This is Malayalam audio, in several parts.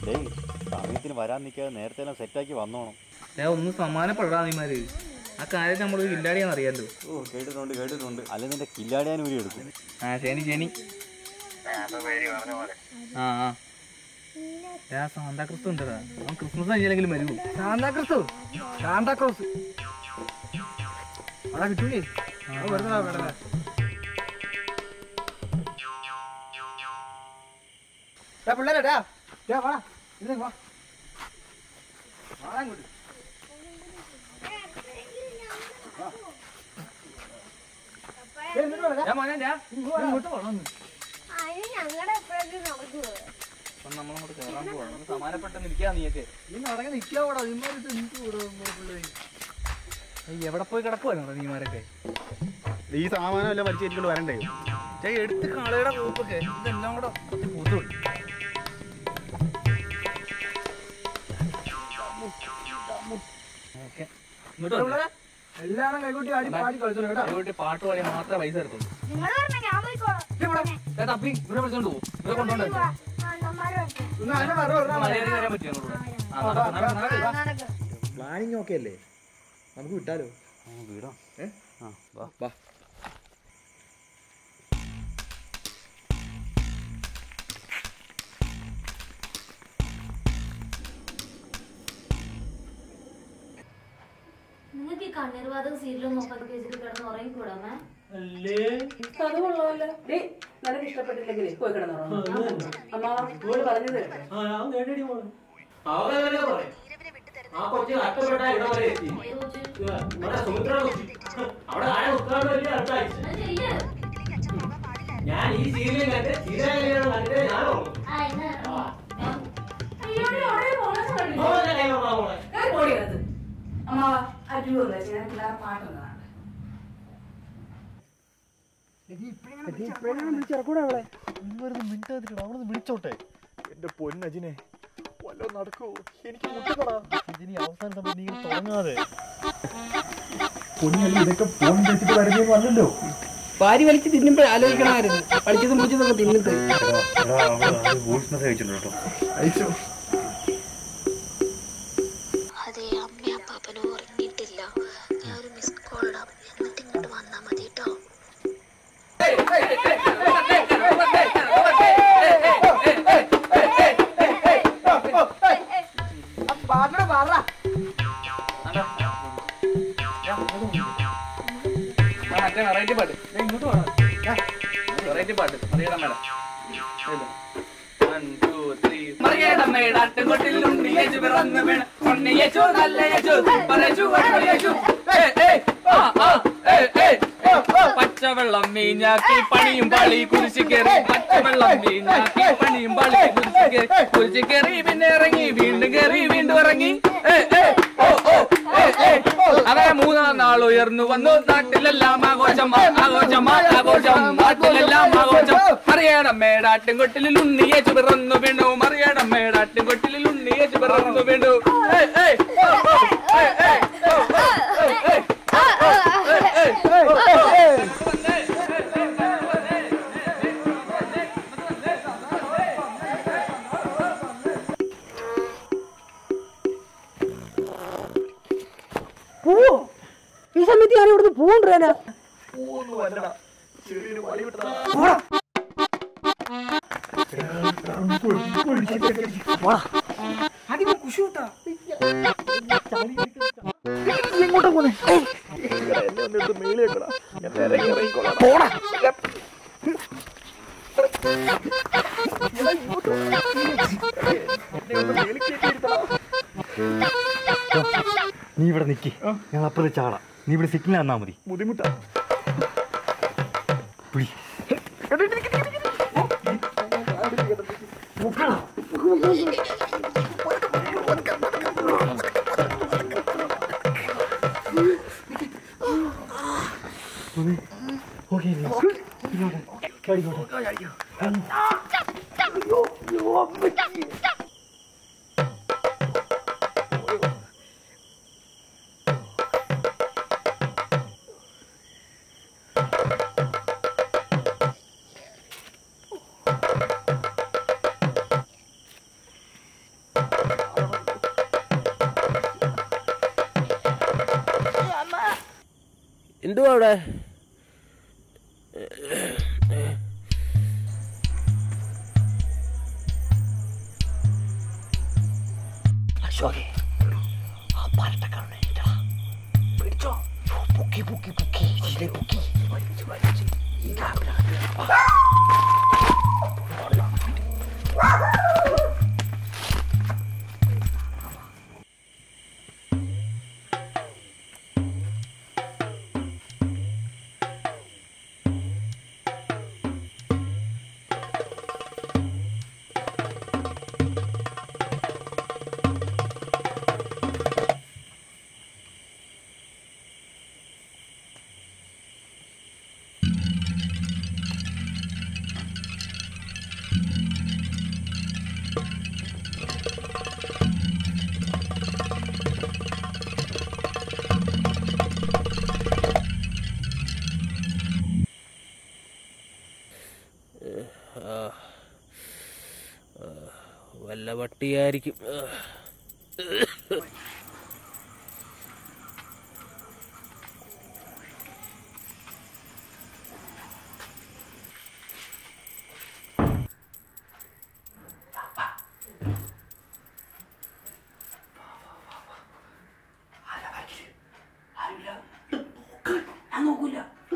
ഡേയ് സമയത്തിന് വരാൻ നിൽക്കാതെ നേരത്തെ എല്ലാം സെറ്റാക്കി വന്നോണം ഞാൻ ഒന്ന് സമാനപ്പെടാ നീമാര് ആ കാര്യം നമ്മളൊരു കില്ലാടിയാന്ന് അറിയാലോ ഓ കേട്ടിട്ടുണ്ട് കേട്ടിട്ടുണ്ട് അല്ല നിന്റെ കില്ലാടിയാൻ ഊരി എടുക്കും ആ ശനി ശനി ആ ആ ഞാൻ സാന്താക്രിസ്തു ഉണ്ടടാ അവൻ ക്രിസ്മസ് കഴിഞ്ഞാലെങ്കിലും വരുമോ ശാന്താക്രിസ്തു ശാന്താക്രോസ് അവിടെ കിട്ടൂലേ അത് വെറുതെ വേണ്ടല്ലേ പിള്ളേരെ ഡാ ഡാ വാ ഇരുന്ന് വാ വാടാ ഇങ്ങോട്ട് ഏയ് ഇങ്ങോട്ട് വാ, ഡാ. ഞാൻ മോനെ ഞാൻ ഇങ്ങോട്ട് വാ. ഇങ്ങോട്ട് പോകണം അതിന് ഞങ്ങളുടെ എപ്പോഴൊക്കെ നടക്കുവോ അപ്പം നമ്മളങ്ങോട്ട് കയറാൻ പോവാണ് ഒന്ന് സമാനപ്പെട്ടെന്ന് ഇരിക്കാ നീയൊക്കെ നീ നടക്കാൻ നിൽക്കാവോടാ നിന്മാരിട്ട് എനിക്ക് പിള്ളേര് ഏയ്, എവിടെ പോയി കിടക്കുവാണോ നീമാരൊക്കെ ഈ സാമാനം എല്ലാം വലിച്ചേറ്റിക്കൊണ്ട് വരണ്ടേ ഞാൻ എടുത്ത് കളയുടെ കൂപ്പൊക്കെ ഇതെല്ലാം കൂടെ കുറച്ച് പൂത്തുണ്ട് ഓക്കെ ഇങ്ങോട്ട് വന്നേ. എല്ലാരും കൈകൊട്ടി ആടി പാടി കളിച്ചോ കേട്ടോ അതുകൊണ്ട് പാട്ട് പാടിയാൽ മാത്രമേ പൈസ എടുത്തുള്ളൂ നിങ്ങൾ പറഞ്ഞ ഞാൻ പോയിക്കോളാം ഏ, തപ്പി ഇവിടെ വിളിച്ചോണ്ട് പോകും ഇവിടെ കൊണ്ടുപോകണ്ടേ അണ്ണന്മാര് വരട്ടെ. ഇന്ന് അതിനെ പറഞ്ഞു പറഞ്ഞാ മതി. മലയാളി വരാൻ പറ്റുമോ അങ്ങോട്ട്? ആ, നടക്ക്, നടക്ക്, നടക്ക്. ആ, നടക്ക്. പ്ലാനിങ് ഒക്കെ അല്ലേ നമുക്ക് വിട്ടാലോ ആ വീടാ ആ വാ വാ നിങ്ങൾക്ക് ഈ കണ്ണീർവാദക സീരിയലും നോക്കാൻ വെച്ചിട്ട് കിടന്ന് ഉറങ്ങിക്കൂടാമേ അത് കൊള്ളാമല്ലോ ഡേയ് നിനക്ക് ഇഷ്ടപ്പെട്ടില്ലെങ്കിലേ പോയി കിടന്നുറങ്ങും അമ്മ മോള് പറഞ്ഞത് കേട്ടോ ആ കൊച്ചു കഷ്ടപ്പെട്ട ഇവിടെ വരെ എത്തി ഇവിടെ സുമിത്ര അവിടെ ആരെ ഉത്രാടമല്ലേ അടുത്ത ആഴ്ച ഞാൻ ഈ സീരിയൽ കണ്ട് സീരിയൽ കണ്ടിട്ട് ഞാൻ ഉറങ്ങും. മോനെ കൈ വെക്കാൻ പോണെ. ഓടിയത് അമ്മ അജു വന്നു ഞാൻ പിള്ളേരെ പാട്ടൊന്ന് കാണട്ടെ വിളിച്ചോട്ടെ എന്റെ പൊന്നജിനെ വല്ലോ നടക്കൂ എനിക്ക് മുട്ടുകടാ ഇതിനി അവസാന സമയം നീ ഇങ്ങനെ തുടങ്ങാതെ പൊന്നല്ലി ഇതൊക്കെ ഫോൺ വെച്ചിട്ട് വരുന്നൊന്നും അല്ലല്ലോ വാരി വലിച്ച് തിന്നുമ്പോൾ ആലോചിക്കണമായിരുന്നു പഠിച്ചതും മുടിച്ചതൊക്കെ തിന്നിട്ട് വോയിസ് മെസ്സേജ് അയച്ചിട്ടുണ്ട് കേട്ടോ അയച്ചോ അതെ അമ്മ അപ്പാപ്പനും ഉറങ്ങിയിട്ടില്ല ഞാൻ ഒരു മിസ് കോൾ ഇടാം എന്നിട്ട് ഇങ്ങോട്ട് വന്നാൽ മതി കേട്ടോ പാട്ടിടെ പറ ആ, മറ്റേ വെറൈറ്റി പാട്ട് ദേ ഇങ്ങോട്ട് വേണം വെറൈറ്റി പാട്ട് അറിയണം മേഡം മറിയടം മേടാട്ടുകൊട്ടിൽ ഉണ്ണിയേച്ചു പിറന്നു വീണ ഉണ്ണിയേച്ചു നല്ല യേശു പറയച്ചു യേശു പച്ചവെള്ളം മീഞ്ഞാക്കി പണിയും പളി കുരിശി കയറി പച്ചവെള്ളം മീഞ്ഞാക്കി പണിയും പളി കുരിശി കയറി കുരിശി കയറി പിന്നെ ഇറങ്ങി വീണ്ടും കയറി വീണ്ടും ഇറങ്ങി ഏ, ഏ, ഓ, ഓ, ഏ, ഏ. അങ്ങനെ മൂന്നാം നാൾ ഉയർന്നു വന്നു നാട്ടിലെല്ലാം ആഘോഷം ആഘോഷം ആഘോഷം നാട്ടിലെല്ലാം ആഘോഷം മറിയടം മേടാട്ടും കൊട്ടിലിൽ ഉണ്ണിയേച്ചു പിറന്നു വീണു മറിയടം മേടാട്ടും കൊട്ടിലിൽ ഉണ്ണിയേച്ചു പിറന്നു വീണു ഏ, ഏ, ഓ, ഓ, ഏ, ഏ, ഓ, ഓ, ഏ, ഏ. പോവോ ഈ സമയത്ത് ഞാൻ ഇവിടുന്ന് പോകണ്ടേനാ അതിന് കുശൂട്ടാ എങ്ങോട്ടാ പോന്നെ എന്നെ ഒന്ന് എടുത്ത് മേളിൽ വെക്കടാ ഞാൻ ഇറങ്ങി ഇറങ്ങിക്കോളാം പോടാ നീ ഇവിടെ നിക്ക് ഞങ്ങൾ അപ്പുറത്ത് ചാടാം നീ ഇവിടെ സിഗ്നൽ തന്നാ മതി ബുദ്ധിമുട്ടാ പിടി ഓക്കെ എന്തുവാ അവിടെ അശോകേ ആ പരട്ടക്കാരനെ പിടിച്ചോ പൊക്കി പൊക്കി പൊക്കി ഇതിലെ പൊക്കി വലിച്ച് വലിച്ച് ഈ കാപ്പിലാണ് വല്ല പട്ടിയായിരിക്കും ഞാൻ നോക്കൂല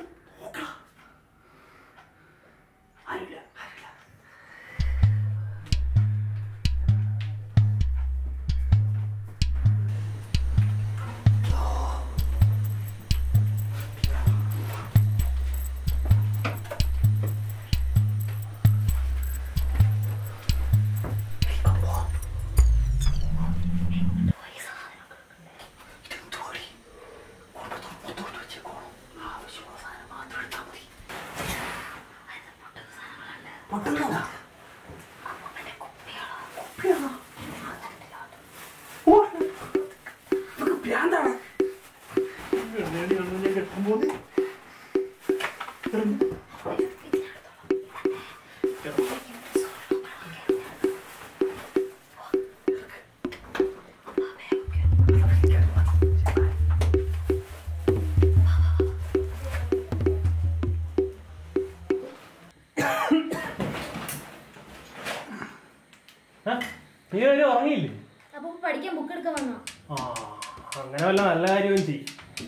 നീ ഒരു ഉറങ്ങിയില്ലേ അപ്പൊ പഠിക്കാൻ ബുക്ക് എടുക്കാൻ വന്നോ ആ അങ്ങനെ വല്ല നല്ല കാര്യവും ചെയ്യും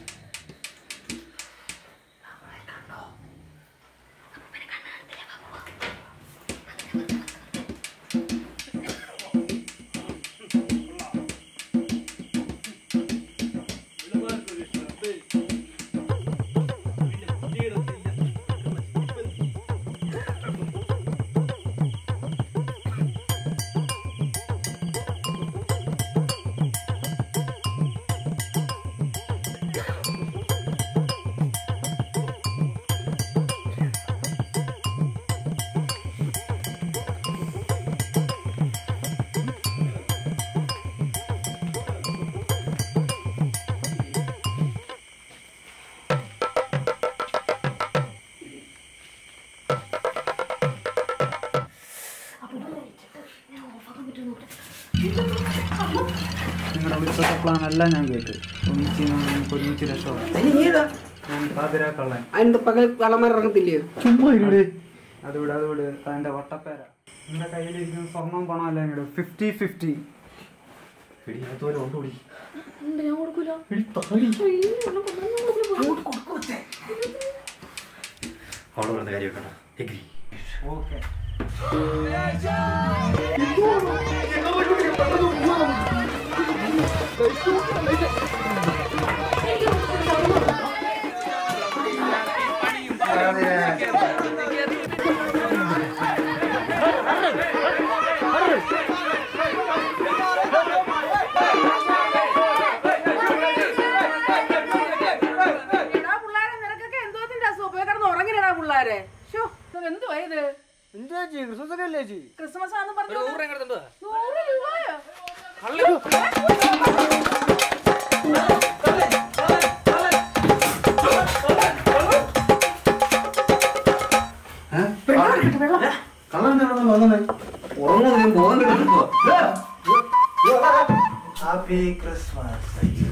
നിങ്ങളുടെ ഉത്സവ പ്ലാൻ എല്ലാം ഞാൻ കേട്ടു ഒന്നിച്ച് നമുക്ക് ഒരുമിച്ച് രക്ഷമാണ് ഞാൻ പാതിര കള്ളൻ അതിന്റെ പകൽ കള്ളന്മാർ ഇറങ്ങത്തില്ലയോ ചുമ്മാ ഇരുടെ അതുവിടെ അതുവിടെ അതിന്റെ വട്ടപ്പേര നിങ്ങളുടെ കയ്യിലിരിക്കുന്ന സ്വർണം പണം എല്ലാം ഇടും ഫിഫ്റ്റി ഫിഫ്റ്റി ഞാൻ കൊടുക്കൂല അവിടെ പറഞ്ഞ കാര്യമൊക്കെ എഗ്രി ഓക്കെ എടാ പിള്ളാരെ നിനക്കൊക്കെ എന്തോത്തിന്റെ അസുഖം പോയി കിടന്ന് ഉറങ്ങിനടാ പിള്ളാരെ ഷോ എന്തുവാ ഇത് എന്താ ചേച്ചി ക്രിസ്മസ് ഒക്കെ അല്ലേ ചേച്ചി ക്രിസ്മസ് ആണെന്ന് പറഞ്ഞു നൂറ് രൂപ ഇങ്ങോട്ട് നൂറ് രൂപയോ ഹാപ്പി ക്രിസ്മസ്